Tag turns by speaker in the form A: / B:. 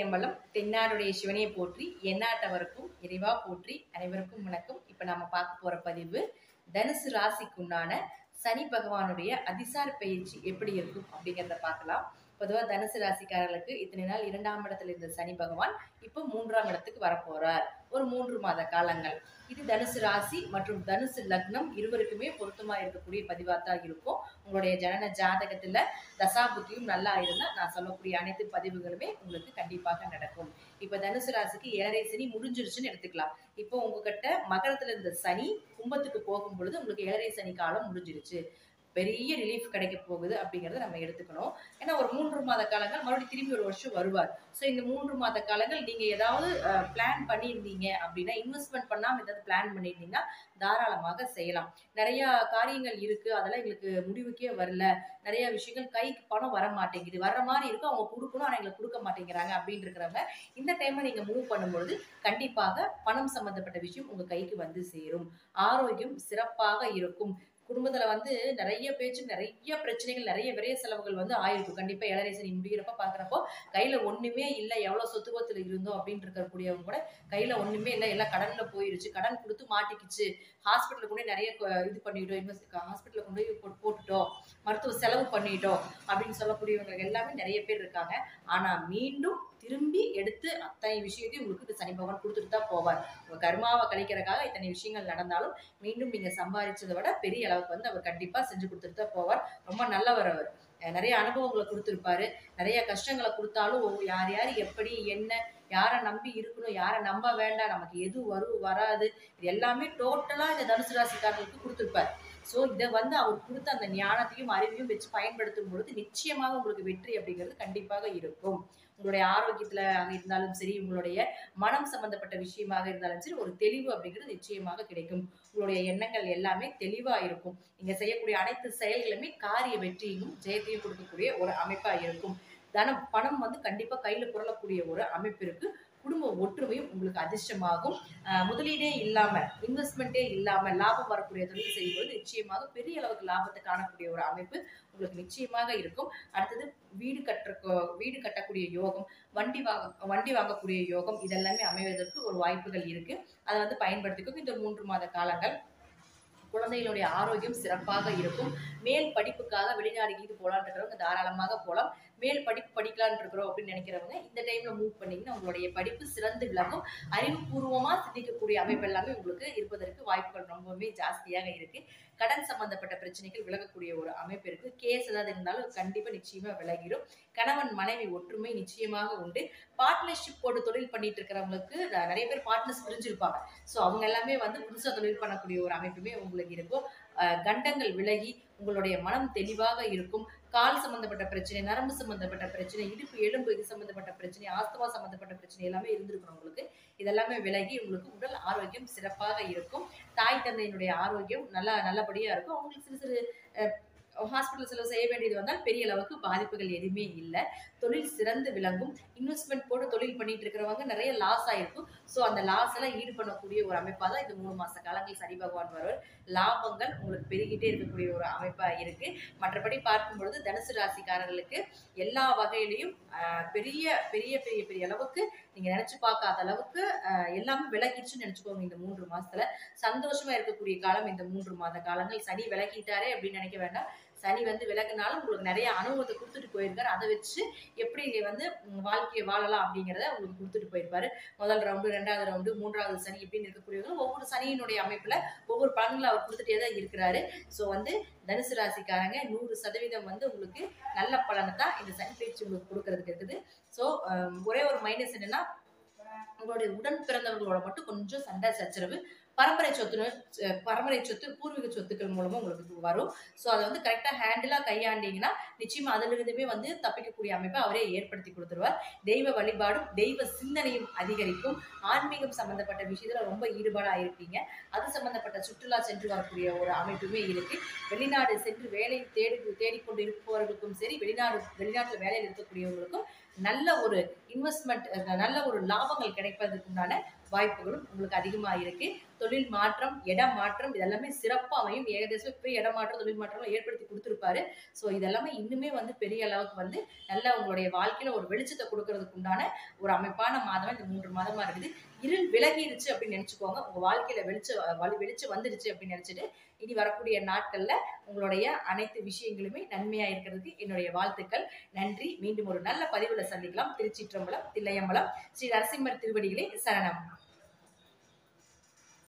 A: திருச்சிற்றம்பலம் தென்னாடுடைய சிவனையை போற்றி எந்நாட்டவருக்கும் இறைவா போற்றி அனைவருக்கும் வணக்கம் இப்ப நாம பார்க்க போற பதிவு தனுசு ராசிக்குண்டான சனி பகவானுடைய அதிசார பயிற்சி எப்படி இருக்கும் அப்படிங்கிறத பார்க்கலாம் பொதுவா தனுசு ராசிக்காரர்களுக்கு இத்தனை நாள் இரண்டாம் இடத்துல இருந்த சனி பகவான் இப்போ மூன்றாம் இடத்துக்கு வரப்போறார் ஒரு மூன்று மாத காலங்கள் இது தனுசு ராசி மற்றும் தனுசு லக்னம் இருவருக்குமே பொருத்தமா இருக்கக்கூடிய பதிவா தான் இருக்கும் உங்களுடைய ஜனன ஜாதகத்துல தசாபுத்தியும் நல்லா இருந்தா நான் சொல்லக்கூடிய அனைத்து பதிவுகளுமே உங்களுக்கு கண்டிப்பாக நடக்கும் இப்ப தனுசு ராசிக்கு ஏழரை சனி முடிஞ்சிருச்சுன்னு எடுத்துக்கலாம் இப்போ உங்ககிட்ட மகரத்துல இருந்த சனி கும்பத்துக்கு போகும் பொழுது உங்களுக்கு ஏழரை சனி காலம் முடிஞ்சிருச்சு பெரிய ரிலீஃப் கிடைக்க போகுது அப்படிங்கறத நம்ம எடுத்துக்கணும் ஏன்னா ஒரு மூன்று மாத காலங்கள் மறுபடியும் திரும்பி ஒரு வருஷம் வருவார் ஸோ இந்த மூன்று மாத காலங்கள் நீங்க ஏதாவது பிளான் பண்ணியிருந்தீங்க அப்படின்னா இன்வெஸ்ட்மெண்ட் பண்ணாம ஏதாவது பிளான் பண்ணியிருந்தீங்கன்னா தாராளமாக செய்யலாம் நிறைய காரியங்கள் இருக்கு அதெல்லாம் எங்களுக்கு முடிவுக்கே வரல நிறைய விஷயங்கள் கைக்கு பணம் வர மாட்டேங்குது வர்ற மாதிரி இருக்கும் அவங்க கொடுக்கணும் ஆனால் எங்களுக்கு கொடுக்க மாட்டேங்கிறாங்க அப்படின்னு இருக்கிறவங்க இந்த டைம்ல நீங்க மூவ் பண்ணும்பொழுது கண்டிப்பாக பணம் சம்பந்தப்பட்ட விஷயம் உங்க கைக்கு வந்து சேரும் ஆரோக்கியம் சிறப்பாக இருக்கும் குடும்பத்துல வந்து நிறைய பேச்சு நிறைய பிரச்சனைகள் நிறைய விரைய செலவுகள் வந்து ஆயிருக்கும் கண்டிப்பா ஏழரை சனி முடிகிறப்ப பாக்குறப்போ கையில ஒண்ணுமே இல்லை எவ்வளவு சொத்து பத்துல இருந்தோம் அப்படின்னு இருக்கக்கூடியவங்க கூட கையில ஒண்ணுமே இல்லை எல்லாம் கடன்ல போயிருச்சு கடன் கொடுத்து மாட்டிக்கிச்சு ஹாஸ்பிட்டலுக்கு கொண்டு போய் நிறைய கொ- இது பண்ணிட்டோம் இன்வெஸ்ட் ஹாஸ்பிட்டலுக்கு கொண்டு போய் போட்டு- போட்டுட்டோம் மருத்துவ செலவு பண்ணிட்டோம் அப்படின்னு சொல்லக்கூடியவங்க எல்லாமே நிறைய பேர் இருக்காங்க ஆனா மீண்டும் திரும்பி எடுத்து அத்தனை விஷயத்தையும் உங்களுக்கு இந்த சனி பகவான் கொடுத்துட்டு தான் போவார் உங்க கர்மாவை கழிக்கிறதுக்காக இத்தனை விஷயங்கள் நடந்தாலும் மீண்டும் நீங்க சம்பாதிச்சதை விட பெரிய அளவுக்கு வந்து அவர் கண்டிப்பா செஞ்சு கொடுத்துட்டு தான் போவார் ரொம்ப நல்லவர் அவர் அஹ் நிறைய அனுபவங்களை கொடுத்துருப்பாரு நிறைய கஷ்டங்களை கொடுத்தாலும் ஒவ்வொரு- யார் யார் எப்படி என்ன யாரை நம்பி இருக்கணும் யாரை நம்ப வேண்டாம் நமக்கு எது வரும் வராது இது எல்லாமே டோட்டலா இந்த தனுசு ராசிக்காரர்களுக்கு கொடுத்துருப்பாரு ஸோ இதை வந்து அவர் கொடுத்த அந்த ஞானத்தையும் அறிவையும் வச்சு பயன்படுத்தும் பொழுது நிச்சயமாக உங்களுக்கு வெற்றி அப்படிங்கிறது கண்டிப்பாக இருக்கும் உங்களுடைய ஆரோக்கியத்துல இருந்தாலும் சரி உங்களுடைய மனம் சம்பந்தப்பட்ட விஷயமாக இருந்தாலும் சரி ஒரு தெளிவு அப்படிங்கிறது நிச்சயமாக கிடைக்கும் உங்களுடைய எண்ணங்கள் எல்லாமே தெளிவா இருக்கும் நீங்க செய்யக்கூடிய அனைத்து செயல்களுமே காரிய வெற்றியையும் ஜெயத்தையும் கொடுக்கக்கூடிய ஒரு அமைப்பா இருக்கும் தனம் பணம் வந்து கண்டிப்பா கையில புரளக்கூடிய ஒரு அமைப்பு இருக்கு குடும்ப ஒற்றுமையும் உங்களுக்கு அதிர்ஷ்டமாகும் ஆஹ் முதலீடே இல்லாம இன்வெஸ்ட்மெண்ட்டே இல்லாம லாபம் வரக்கூடிய தொழில் செய்யும்போது நிச்சயமாக பெரிய அளவுக்கு லாபத்தை காணக்கூடிய ஒரு அமைப்பு உங்களுக்கு நிச்சயமாக இருக்கும் அடுத்தது வீடு கட்டுற வீடு கட்டக்கூடிய யோகம் வண்டி வாங்க வண்டி வாங்கக்கூடிய யோகம் இதெல்லாமே அமைவதற்கு ஒரு வாய்ப்புகள் இருக்கு அதை வந்து பயன்படுத்திக்கும் இந்த மூன்று மாத காலங்கள் குழந்தைகளுடைய ஆரோக்கியம் சிறப்பாக இருக்கும் மேல் படிப்புக்காக வெளிநாடு கீது போலான்னு இருக்கிறவங்க தாராளமாக போகலாம் மேல் படிப்பு படிக்கலாம்னு இருக்கிறோம் அப்படின்னு நினைக்கிறவங்க இந்த டைம்ல மூவ் பண்ணீங்கன்னா உங்களுடைய படிப்பு சிறந்து விளங்கும் அறிவுபூர்வமா சிந்திக்கக்கூடிய அமைப்பு எல்லாமே உங்களுக்கு இருப்பதற்கு வாய்ப்புகள் ரொம்பவே ஜாஸ்தியாக இருக்கு கடன் சம்பந்தப்பட்ட பிரச்சனைகள் விலகக்கூடிய ஒரு அமைப்பு இருக்கு கேஸ் ஏதாவது இருந்தாலும் கண்டிப்பா நிச்சயமா விலகிடும் கணவன் மனைவி ஒற்றுமை நிச்சயமாக உண்டு பார்ட்னர்ஷிப் போட்டு தொழில் பண்ணிட்டு இருக்கிறவங்களுக்கு ந- நிறைய பேர் பார்ட்னர்ஸ் பிரிஞ்சிருப்பாங்க ஸோ அவங்க எல்லாமே வந்து புதுசா தொழில் பண்ணக்கூடிய ஒரு அமைப்புமே உங்களுக்கு இருக்கும் அஹ் கண்டங்கள் விலகி உங்களுடைய மனம் தெளிவாக இருக்கும் கால் சம்பந்தப்பட்ட பிரச்சனை நரம்பு சம்பந்தப்பட்ட பிரச்சனை இடுப்பு எலும்பு இது சம்பந்தப்பட்ட பிரச்சனை ஆஸ்துமா சம்பந்தப்பட்ட பிரச்சனை எல்லாமே இருந்திருக்கும் உங்களுக்கு இதெல்லாமே விலகி உங்களுக்கு உடல் ஆரோக்கியம் சிறப்பாக இருக்கும் தாய் தந்தையினுடைய ஆரோக்கியம் நல்லா நல்லபடியா இருக்கும் அவங்களுக்கு சிறு சிறு ஹாஸ்பிட்டல் செலவு செய்ய வேண்டியது வந்தால் பெரிய அளவுக்கு பாதிப்புகள் எதுவுமே இல்லை தொழில் சிறந்து விளங்கும் இன்வெஸ்ட்மெண்ட் போட்டு தொழில் பண்ணிட்டு இருக்கிறவங்க நிறைய லாஸ் ஆயிருக்கும் ஸோ அந்த லாஸ் எல்லாம் ஈடு பண்ணக்கூடிய ஒரு அமைப்பாக தான் இந்த மூணு மாச காலங்கள் சனி பகவான் வருவார் லாபங்கள் உங்களுக்கு பெருகிட்டே இருக்கக்கூடிய ஒரு அமைப்பா இருக்கு மற்றபடி பார்க்கும் பொழுது தனுசு ராசிக்காரர்களுக்கு எல்லா வகையிலையும் ஆஹ், பெரிய பெரிய பெரிய பெரிய அளவுக்கு நீங்க நினைச்சு பார்க்காத அளவுக்கு ஆஹ், எல்லாமே விலகிடுச்சுன்னு நினைச்சுக்கோங்க இந்த மூன்று மாசத்துல சந்தோஷமா இருக்கக்கூடிய காலம் இந்த மூன்று மாத காலங்கள் சனி விலகிட்டாரே அப்படின்னு நினைக்க வேண்டாம் சனி வந்து விலகுனாலும் உங்களுக்கு நிறைய அனுபவத்தை கொடுத்துட்டு போயிருக்காரு அதை வச்சு எப்படி நீங்க வந்து உம், வாழ்க்கையை வாழலாம் அப்படிங்கிறத உங்களுக்கு கொடுத்துட்டு போயிருப்பாரு முதல் ரவுண்டு ரெண்டாவது ரவுண்டு மூன்றாவது சனி இப்படின்னு இருக்கக்கூடியவங்க ஒவ்வொரு சனியினுடைய அமைப்புல ஒவ்வொரு பலன்களை அவர் கொடுத்துட்டே தான் இருக்கிறாரு ஸோ வந்து தனுசு ராசிக்காரங்க நூறு சதவீதம் வந்து உங்களுக்கு நல்ல பலனை தான் இந்த சனி பயிற்சி உங்களுக்கு கொடுக்கறதுக்கு இருக்குது ஸோ ஒரே ஒரு மைனஸ் என்னன்னா உங்களுடைய உடன் பிறந்தவர்களோட மட்டும் கொஞ்சம் சண்டை சச்சரவு பரம்பரை சொத்து அஹ் பரம்பரை சொத்து பூர்வீக சொத்துக்கள் மூலமா உங்களுக்கு வரும் ஸோ அதை வந்து கரெக்டாக ஹேண்டிலாக கையாண்டீங்கன்னா நிச்சயமா அதிலிருந்துமே வந்து தப்பிக்கக்கூடிய அமைப்பை அவரே ஏற்படுத்தி கொடுத்துருவார் தெய்வ வழிபாடும் தெய்வ சிந்தனையும் அதிகரிக்கும் ஆன்மீகம் சம்பந்தப்பட்ட விஷயத்துல ரொம்ப ஈடுபாடா இருப்பீங்க அது சம்பந்தப்பட்ட சுற்றுலா சென்று வரக்கூடிய ஒரு அமைப்புமே இருக்கு வெளிநாடு சென்று வேலை தேடி தேடிக்கொண்டு இருப்பவர்களுக்கும் சரி வெளிநாடு வெளிநாட்டுல வேலையில் இருக்கக்கூடியவங்களுக்கும் நல்ல ஒரு இன்வெஸ்ட்மெண்ட் நல்ல ஒரு லாபங்கள் கிடைப்பதற்குண்டான வாய்ப்புகளும் உங்களுக்கு அதிகமாக இருக்கு தொழில் மாற்றம் இட மாற்றம் இதெல்லாமே சிறப்பாக அமையும் ஏகதேசம் இப்போ இட மாற்றம் தொழில் மாற்றம் ஏற்படுத்தி கொடுத்துருப்பாரு ஸோ இதெல்லாமே இன்னுமே வந்து பெரிய அளவுக்கு வந்து நல்ல உங்களுடைய வாழ்க்கையில ஒரு வெளிச்சத்தை கொடுக்கறதுக்கு உண்டான ஒரு அமைப்பான மாதம் இந்த மூன்று மாதமா இருக்குது இருள் விலகிருச்சு அப்படின்னு நினைச்சுக்கோங்க உங்க வாழ்க்கையில வெளிச்ச வழி வெளிச்சம் வந்துருச்சு அப்படின்னு நினைச்சிட்டு இனி வரக்கூடிய நாட்கள்ல உங்களுடைய அனைத்து விஷயங்களுமே நன்மையா இருக்கிறதுக்கு என்னுடைய வாழ்த்துக்கள் நன்றி மீண்டும் ஒரு நல்ல பதிவுல சந்திக்கலாம் திருச்சிற்றம்பலம் தில்லையம்பலம் ஸ்ரீ நரசிம்மர் திருவடிகளே சரணம்